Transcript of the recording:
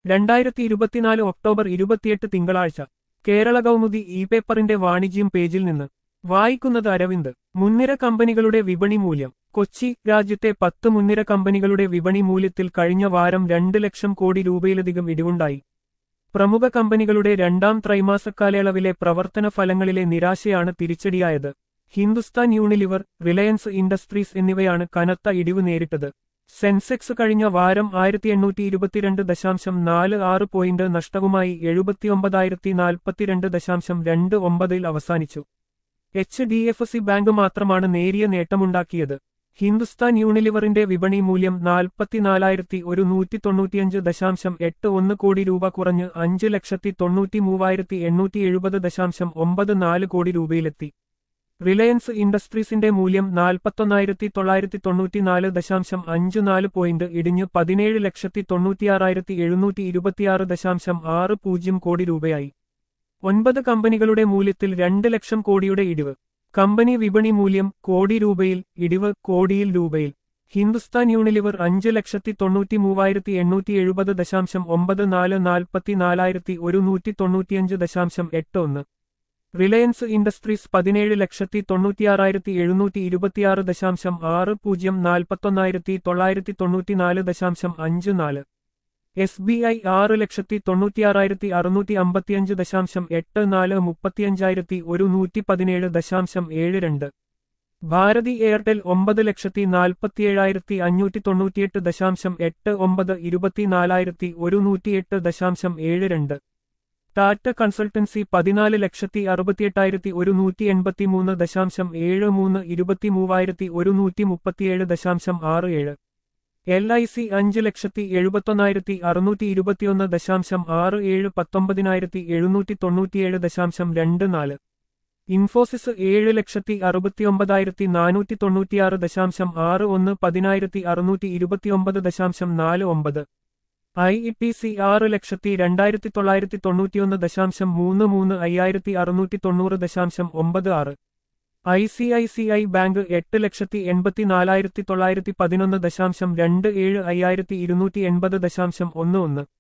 രണ്ടായിരത്തി ഇരുപത്തിനാല് ഒക്ടോബർ ഇരുപത്തിയെട്ട് തിങ്കളാഴ്ച കേരള കൗമുദി ഇ പേപ്പറിന്റെ വാണിജ്യം പേജിൽ നിന്ന് വായിക്കുന്നത് അരവിന്ദ് മുൻനിര കമ്പനികളുടെ വിപണി മൂല്യം കൊച്ചി രാജ്യത്തെ പത്ത് മുൻനിര കമ്പനികളുടെ വിപണി മൂല്യത്തിൽ കഴിഞ്ഞ വാരം രണ്ട് ലക്ഷം കോടി രൂപയിലധികം ഇടിവുണ്ടായി പ്രമുഖ കമ്പനികളുടെ രണ്ടാം ത്രൈമാസക്കാലയളവിലെ പ്രവർത്തന ഫലങ്ങളിലെ നിരാശയാണ് തിരിച്ചടിയായത് ഹിന്ദുസ്ഥാൻ യൂണിലിവർ റിലയൻസ് ഇൻഡസ്ട്രീസ് എന്നിവയാണ് കനത്ത ഇടിവ് നേരിട്ടത് സെൻസെക്സ് കഴിഞ്ഞ വാരം ആയിരത്തി എണ്ണൂറ്റി ഇരുപത്തിരണ്ട് ദശാംശം നാല് ആറ് പോയിന്റ് നഷ്ടവുമായി എഴുപത്തിയൊമ്പതായിരത്തി നാൽപ്പത്തിരണ്ട് ദശാംശം രണ്ട് ഒമ്പതിൽ അവസാനിച്ചു H D F C bank മാത്രമാണ് നേരിയ നേട്ടമുണ്ടാക്കിയത് ഹിന്ദുസ്ഥാൻ യൂണിലിവറിന്റെ വിപണി മൂല്യം നാൽപ്പത്തിനാലായിരത്തി ഒരു നൂറ്റി തൊണ്ണൂറ്റിയഞ്ച് ദശാംശം എട്ട് ഒന്ന് കോടി രൂപ കുറഞ്ഞ് അഞ്ച് ലക്ഷത്തി തൊണ്ണൂറ്റി മൂവായിരത്തി എണ്ണൂറ്റി എഴുപത് ദശാംശം ഒമ്പത് നാല് കോടി രൂപയിലെത്തി റിലയൻസ് ഇൻഡസ്ട്രീസിന്റെ മൂല്യം നാൽപ്പത്തൊന്നായിരത്തി തൊള്ളായിരത്തി തൊണ്ണൂറ്റിനാല് ദശാംശം അഞ്ച് നാല് പോയിന്റ് ഇടിഞ്ഞ് പതിനേഴ് ലക്ഷത്തി തൊണ്ണൂറ്റിയാറായിരത്തി എഴുന്നൂറ്റി ഇരുപത്തിയാറ് ദശാംശം ആറ് പൂജ്യം കോടി രൂപയായി ഒൻപത് കമ്പനികളുടെ മൂല്യത്തിൽ രണ്ട് ലക്ഷം കോടിയുടെ ഇടിവ് കമ്പനി വിപണി മൂല്യം കോടി രൂപയിൽ ഇടിവ് കോടിയിൽ രൂപയിൽ ഹിന്ദുസ്ഥാൻ യൂണിലിവർ അഞ്ച് ലക്ഷത്തി തൊണ്ണൂറ്റി മൂവായിരത്തി എണ്ണൂറ്റി എഴുപത് ദശാംശം ഒമ്പത് നാല് നാൽപ്പത്തി നാലായിരത്തി ഒരു നൂറ്റി തൊണ്ണൂറ്റിയഞ്ച് ദശാംശം എട്ട് ഒന്ന് റിലയൻസ് ഇൻഡസ്ട്രീസ് പതിനേഴ് ലക്ഷത്തി തൊണ്ണൂറ്റിയാറായിരത്തി എഴുന്നൂറ്റി ഇരുപത്തിയാറ് ദശാംശം ആറ് പൂജ്യം നാൽപ്പത്തൊന്നായിരത്തി തൊള്ളായിരത്തി തൊണ്ണൂറ്റിനാല് ദശാംശം അഞ്ച് നാല് എസ് ബി ഐ ആറ് ലക്ഷത്തി തൊണ്ണൂറ്റിയാറായിരത്തി അറുന്നൂറ്റി അമ്പത്തിയഞ്ച് ദശാംശം എട്ട് നാല് മുപ്പത്തിയഞ്ചായിരത്തി ഒരു നൂറ്റി പതിനേഴ് ദശാംശം ഏഴ് രണ്ട് ഭാരതി എയർടെൽ ഒമ്പത് ലക്ഷത്തി നാൽപ്പത്തിയേഴായിരത്തി അഞ്ഞൂറ്റി തൊണ്ണൂറ്റിയെട്ട് ദശാംശം എട്ട് ഒമ്പത് ഇരുപത്തിനാലായിരത്തി ഒരു നൂറ്റിയെട്ട് ദശാംശം ഏഴ് രണ്ട് ടാറ്റ കൺസൾട്ടൻസി പതിനാല് ലക്ഷത്തി അറുപത്തിയെട്ടായിരത്തി ഒരു നൂറ്റി എൺപത്തിമൂന്ന് ദശാംശം ഏഴ് മൂന്ന് ഇരുപത്തിമൂവായിരത്തി ഒരു നൂറ്റി മുപ്പത്തിയേഴ് ദശാംശം ആറ് ഏഴ് എൽ ഐ സി അഞ്ച് ലക്ഷത്തി എഴുപത്തൊന്നായിരത്തി അറുന്നൂറ്റി ഇരുപത്തിയൊന്ന് ദശാംശം ആറ് ഏഴ് പത്തൊമ്പതിനായിരത്തി എഴുന്നൂറ്റി തൊണ്ണൂറ്റിയേഴ് ദശാംശം രണ്ട് നാല് ഇൻഫോസിസ് ഏഴ് ലക്ഷത്തി അറുപത്തിയൊമ്പതായിരത്തി നാനൂറ്റി തൊണ്ണൂറ്റിയാറ് ദശാംശം ആറ് ഒന്ന് പതിനായിരത്തി അറുന്നൂറ്റി ഇരുപത്തിയൊമ്പത് ദശാംശം നാല് ഒമ്പത് ഐ ഇ ടി സി ആറ് ലക്ഷത്തി രണ്ടായിരത്തി തൊള്ളായിരത്തി തൊണ്ണൂറ്റിയൊന്ന് ദശാംശം മൂന്ന് മൂന്ന് അയ്യായിരത്തി അറുന്നൂറ്റി തൊണ്ണൂറ് ദശാംശം ഒമ്പത് ആറ് I C I C I bank എട്ട് ലക്ഷത്തി എൺപത്തിനാലായിരത്തി തൊള്ളായിരത്തി പതിനൊന്ന് ദശാംശം രണ്ട് ഏഴ് അയ്യായിരത്തി ഇരുന്നൂറ്റി എൺപത് ദശാംശം ഒന്ന് ഒന്ന്